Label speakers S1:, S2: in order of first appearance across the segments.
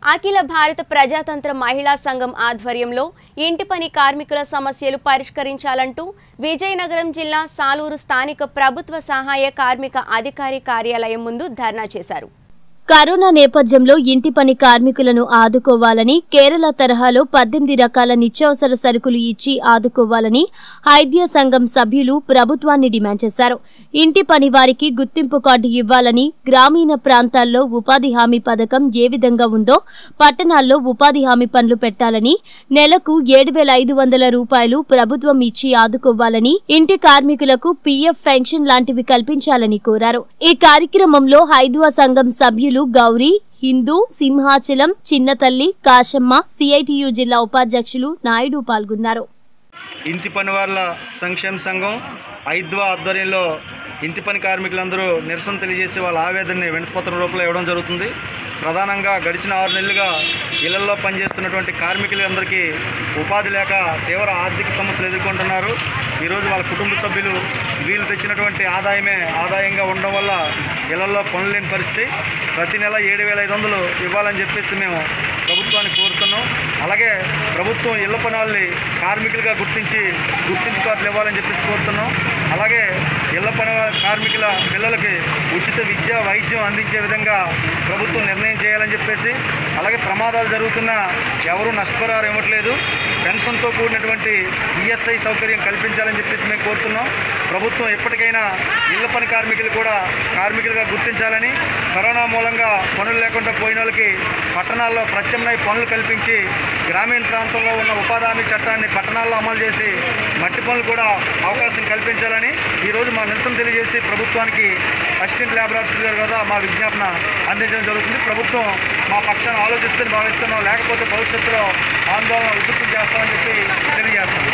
S1: అఖిల భారత ప్రజాతంత్ర మహిళా సంఘం ఆధ్వర్యంలో ఇంటి పని కార్మికుల సమస్యలు పరిష్కరించాలంటూ విజయనగరం జిల్లా సాలూరు స్థానిక ప్రభుత్వ సహాయ కార్మిక అధికారి కార్యాలయం ముందు ధర్నా చేశారు
S2: కరోనా నేపథ్యంలో ఇంటి పని కార్మికులను ఆదుకోవాలని కేరళ తరహాలో పద్దెనిమిది రకాల నిత్యావసర సరుకులు ఇచ్చి ఆదుకోవాలని హైద్య సంఘం సభ్యులు ప్రభుత్వాన్ని డిమాండ్ చేశారు ఇంటి పని వారికి గుర్తింపు కార్డు ఇవ్వాలని గ్రామీణ ప్రాంతాల్లో ఉపాధి హామీ పథకం ఏ విధంగా ఉందో పట్టణాల్లో ఉపాధి హామీ పనులు పెట్టాలని నెలకు ఏడు వేల ఐదు వందల రూపాయలు ప్రభుత్వం ఇచ్చి ఆదుకోవాలని ఇంటి కార్మికులకు పీఎఫ్ పెన్షన్ లాంటివి కల్పించాలని కోరారు ఈ కార్యక్రమంలో హైద్వా సంఘం సభ్యులు గౌరీ హిందూ సింహాచలం చిన్నతల్లి కాశమ్మ సిఐటియు జిల్లా ఉపాధ్యక్షులు నాయుడు పాల్గొన్నారు
S3: ఇంటి పని వాళ్ళ సంక్షేమ సంఘం ఐద్వా ఆధ్వర్యంలో ఇంటి పని కార్మికులందరూ నిరసన తెలియజేసి వాళ్ళ ఆవేదనని వెంటపత్రం రూపంలో ఇవ్వడం జరుగుతుంది ప్రధానంగా గడిచిన ఆరు నెలలుగా ఇళ్లలో పనిచేస్తున్నటువంటి కార్మికులందరికీ ఉపాధి లేక తీవ్ర ఆర్థిక సమస్యలు ఎదుర్కొంటున్నారు ఈరోజు వాళ్ళ కుటుంబ సభ్యులు వీళ్ళు తెచ్చినటువంటి ఆదాయమే ఆదాయంగా ఉండడం వల్ల ఇళ్లలో పనులు లేని పరిస్థితి ప్రతి నెల ఏడు వేల ఐదు వందలు ఇవ్వాలని చెప్పేసి మేము ప్రభుత్వాన్ని కోరుతున్నాం అలాగే ప్రభుత్వం ఇళ్ల పనుల్ని కార్మికులుగా గుర్తించి గుర్తింపు కార్డులు ఇవ్వాలని చెప్పేసి కోరుతున్నాం అలాగే ఇళ్ల పని కార్మికుల పిల్లలకి ఉచిత విద్య వైద్యం అందించే విధంగా ప్రభుత్వం నిర్ణయం చేయాలని చెప్పేసి అలాగే ప్రమాదాలు జరుగుతున్నా ఎవరూ నష్టపరిహారం ఇవ్వట్లేదు పెన్షన్తో కూడినటువంటి ఈఎస్ఐ సౌకర్యం కల్పించాలని చెప్పేసి మేము కోరుతున్నాం ప్రభుత్వం ఎప్పటికైనా ఇళ్ల పని కార్మికులు కూడా కార్మికులుగా గుర్తించాలని కరోనా మూలంగా పనులు లేకుండా పోయిన వాళ్ళకి పట్టణాల్లో ప్రత్యామ్నాయ పనులు కల్పించి గ్రామీణ ప్రాంతంలో ఉన్న ఉపాధి హామీ చట్టాన్ని పట్టణాల్లో అమలు చేసి మట్టి పనులు కూడా అవకాశం కల్పించాలని ఈరోజు మా నిరసన తెలియజేసి ప్రభుత్వానికి అసిస్టెంట్ లేబర్ ఆఫీసర్ గారు కదా మా విజ్ఞాపన అందించడం జరుగుతుంది ప్రభుత్వం మా పక్షాన్ని ఆలోచిస్తూ భావిస్తున్నాం లేకపోతే భవిష్యత్తులో ఆందోళన ఉధృతం చేస్తామని చెప్పి తెలియజేస్తాం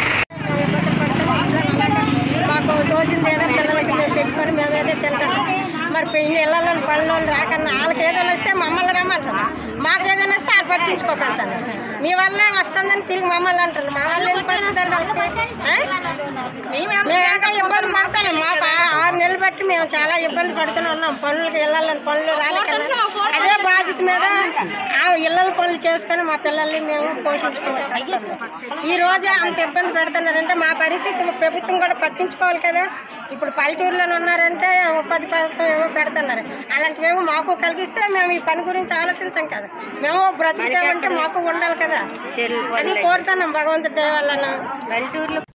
S4: మాకు తోచింది ఏదో పిల్లలకి మేము పెట్టుకొని మేము ఏదో తింటాం మరి పెయిన్ ఇళ్ళలో పనులు రాకన్నా వాళ్ళకి ఏదైనా వస్తే మమ్మల్ని రమ్మంటారు మాకు ఏదైనా వస్తే వాళ్ళు పట్టించుకోకంటారు మీ వల్లే వస్తుందని తిరిగి మమ్మల్ని అంటారు మా వాళ్ళు ఏం పరిస్థితి అండి వాళ్ళకి? ఆ? మేము ఇంకా ఇబ్బంది పడతాం మాకు ఆ- ఆరు నెలలు బట్టి మేము చాలా ఇబ్బంది పడుతూనే ఉన్నాం పనులకి ఇళ్ళలో పనులు రాలేకన్నా అదే బాధ్యత మీద ఆ ఇళ్ళ పనులు చేసుకొని మా పిల్లల్ని మేము పోషించుకోవాలి ఈ రోజు అంత ఇబ్బంది పెడుతున్నారంటే మా పరిస్థితి ప్రభుత్వం కూడా పట్టించుకోవాలి కదా ఇప్పుడు పల్లెటూరులో ఉన్నారంటే ఉపాధి పథకం ఏమో పెడుతున్నారు అలాంటివేమో మాకు కలిగిస్తే మేము ఈ పని గురించి ఆలోచించాం కదా మేము బ్రతుకుతామంటే మాకు ఉండాలి కదా అది కోరుతున్నాం భగవంతుడి దయ వలన